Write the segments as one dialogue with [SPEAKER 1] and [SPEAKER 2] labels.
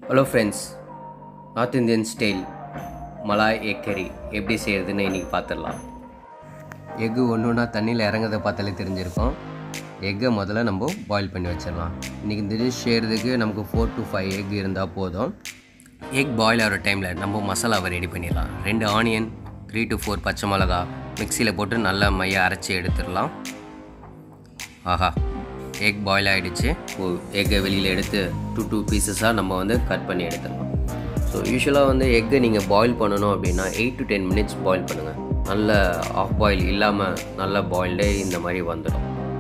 [SPEAKER 1] hello friends north Indian style malai egg curry எப்படி செய்கிறதுன்னு இன்றைக்கி பார்த்துடலாம் எக்கு ஒன்று ஒன்றா தண்ணியில் இறங்குறத பார்த்தாலே தெரிஞ்சிருக்கும் எக்கை முதல்ல நம்ம பாயில் பண்ணி வச்சிடலாம் இன்றைக்கி இந்த டிஷ் செய்கிறதுக்கு நமக்கு ஃபோர் டு ஃபைவ் எக் இருந்தால் போதும் எக் பாயில் ஆகிற டைமில் நம்ம மசாலாவை ரெடி பண்ணிடலாம் ரெண்டு ஆனியன் த்ரீ டு ஃபோர் பச்சை மிளகா மிக்சியில் போட்டு நல்லா மைய அரைச்சி எடுத்துடலாம் ஆஹா எக் பாயில் ஆகிடுச்சு எக்கை வெளியில் எடுத்து டூ டூ பீசஸாக நம்ம வந்து கட் பண்ணி எடுத்துடலாம் ஸோ யூஸ்வலாக வந்து எக்கை நீங்கள் பாயில் பண்ணணும் அப்படின்னா eight to ten minutes boil பண்ணுங்கள் நல்ல ஆஃப் பாயில் இல்லாமல் நல்ல பாயில்டே இந்த மாதிரி வந்துடும்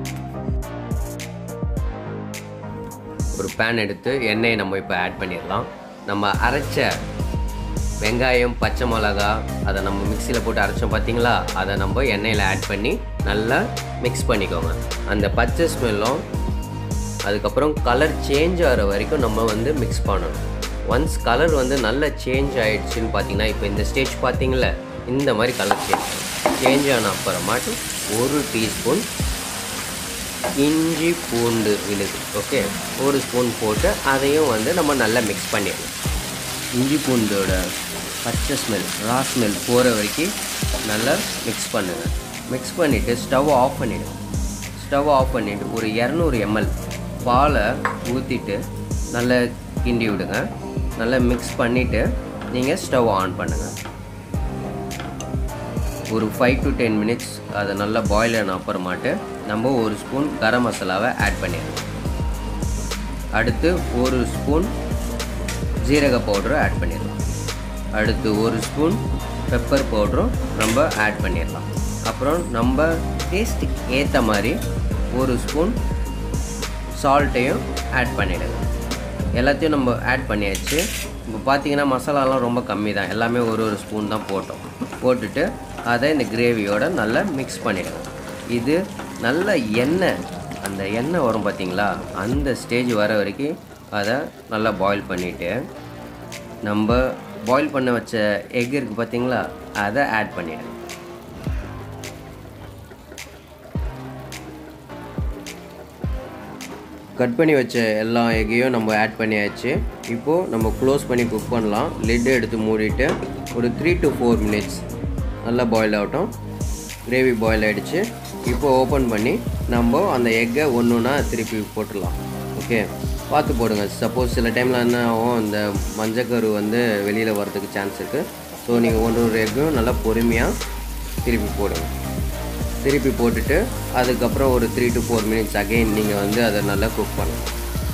[SPEAKER 1] ஒரு பேன் எடுத்து எண்ணெயை நம்ம இப்போ ஆட் பண்ணிடலாம் நம்ம அரைச்ச வெங்காயம் பச்சை மிளகா அதை நம்ம மிக்சியில் போட்டு அரைச்சோம் பார்த்தீங்களா அதை நம்ம எண்ணெயில் ஆட் பண்ணி நல்லா மிக்ஸ் பண்ணிக்கோங்க அந்த பச்சை ஸ்மெல்லும் அதுக்கப்புறம் கலர் சேஞ்ச் ஆகிற வரைக்கும் நம்ம வந்து மிக்ஸ் பண்ணணும் ஒன்ஸ் கலர் வந்து நல்லா சேஞ்ச் ஆகிடுச்சின்னு பார்த்தீங்கன்னா இப்போ இந்த ஸ்டேஜ் பார்த்தீங்களா இந்த மாதிரி கலர் சேஞ்ச் சேஞ்ச் ஆன அப்புறமாட்டு ஒரு டீஸ்பூன் இஞ்சி பூண்டு விழுது ஓகே ஒரு ஸ்பூன் போட்டு அதையும் வந்து நம்ம நல்லா மிக்ஸ் பண்ணிடலாம் இஞ்சி பூண்டோட பச்சை ஸ்மெல் ரா ஸ்மெல் போகிற வரைக்கும் நல்லா மிக்ஸ் பண்ணுங்கள் மிக்ஸ் பண்ணிவிட்டு ஸ்டவ் ஆஃப் பண்ணிவிடுங்க ஸ்டவ் ஆஃப் பண்ணிவிட்டு ஒரு இரநூறு எம்எல் பாலை ஊற்றிட்டு நல்லா கிண்டி விடுங்க நல்லா மிக்ஸ் பண்ணிவிட்டு நீங்கள் ஸ்டவ் ஆன் பண்ணுங்கள் ஒரு ஃபைவ் டு டென் மினிட்ஸ் அதை நல்லா பாயில் ஆன அப்புறமாட்டு நம்ம ஒரு ஸ்பூன் கரம் மசாலாவை ஆட் பண்ணிடலாம் அடுத்து ஒரு ஸ்பூன் ஜீரக பவுடரை ஆட் பண்ணிடலாம் அடுத்து ஒரு ஸ்பூன் பெப்பர் பவுடரும் நம்ம ஆட் பண்ணிடலாம் அப்புறம் நம்ம டேஸ்ட்டுக்கு ஏற்ற மாதிரி ஒரு ஸ்பூன் சால்ட்டையும் ஆட் பண்ணிவிடுங்க எல்லாத்தையும் நம்ம ஆட் பண்ணியாச்சு இப்போ பார்த்தீங்கன்னா மசாலாலாம் ரொம்ப கம்மி தான் எல்லாமே ஒரு ஒரு ஸ்பூன் தான் போட்டோம் போட்டுட்டு அதை இந்த கிரேவியோட நல்லா மிக்ஸ் பண்ணிடுங்க இது நல்ல எண்ணெய் அந்த எண்ணெய் வரும் பார்த்தீங்களா அந்த ஸ்டேஜ் வர வரைக்கும் அதை நல்லா பாயில் பண்ணிவிட்டு நம்ம பாயில் பண்ண வச்ச எக் இருக்குது பார்த்தீங்களா அதை ஆட் பண்ணிடுங்க கட் பண்ணி வச்ச எல்லா எக்கையும் நம்ம ஆட் பண்ணியாச்சு இப்போது நம்ம க்ளோஸ் பண்ணி குக் பண்ணலாம் லிட் எடுத்து மூடிட்டு ஒரு த்ரீ டு ஃபோர் மினிட்ஸ் நல்லா பாயில் ஆகட்டும் கிரேவி பாயில் ஆகிடுச்சு இப்போ ஓப்பன் பண்ணி நம்ம அந்த எக்கை ஒன்று ஒன்றா திருப்பி போட்டுடலாம் ஓகே பார்த்து போடுங்க சப்போஸ் சில டைமில் என்ன ஆகும் இந்த மஞ்சக்கரு வந்து வெளியில் வரதுக்கு சான்ஸ் இருக்குது ஸோ நீங்கள் ஒன்று ஒரு எக்கும் நல்லா பொறுமையாக திருப்பி போடுங்க திருப்பி போட்டுட்டு அதுக்கப்புறம் ஒரு three to four minutes again நீங்கள் வந்து அதை நல்லா குக் பண்ணணும்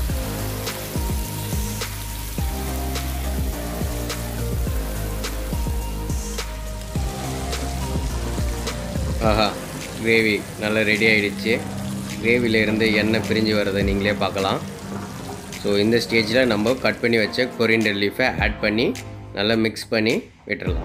[SPEAKER 1] ஆஹா கிரேவி நல்லா ரெடி ஆகிடுச்சு கிரேவியிலேருந்து எண்ணெய் பிரிஞ்சு வரதை நீங்களே பார்க்கலாம் ஸோ இந்த ஸ்டேஜில் நம்ம கட் பண்ணி வச்ச கொரியண்டர் லீஃபை ஆட் பண்ணி நல்லா மிக்ஸ் பண்ணி விட்டுறலாம்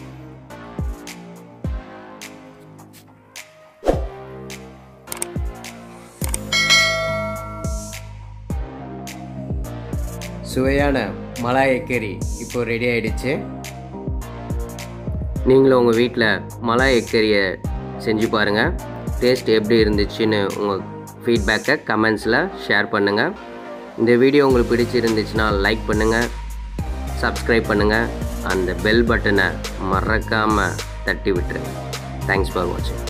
[SPEAKER 1] சுவையான மலாய் எக்கரி இப்போ ரெடி ஆகிடுச்சு நீங்களும் உங்கள் வீட்டில் மலாய் எக்கரியை செஞ்சு பாருங்கள் டேஸ்ட் எப்படி இருந்துச்சுன்னு உங்கள் ஃபீட்பேக்கை கமெண்ட்ஸில் ஷேர் பண்ணுங்கள் இந்த வீடியோ உங்களுக்கு பிடிச்சிருந்துச்சுன்னா லைக் பண்ணுங்கள் சப்ஸ்கிரைப் பண்ணுங்கள் அந்த பெல் பட்டனை மறக்காமல் தட்டி விட்டுருங்க தேங்க்ஸ் ஃபார் வாட்சிங்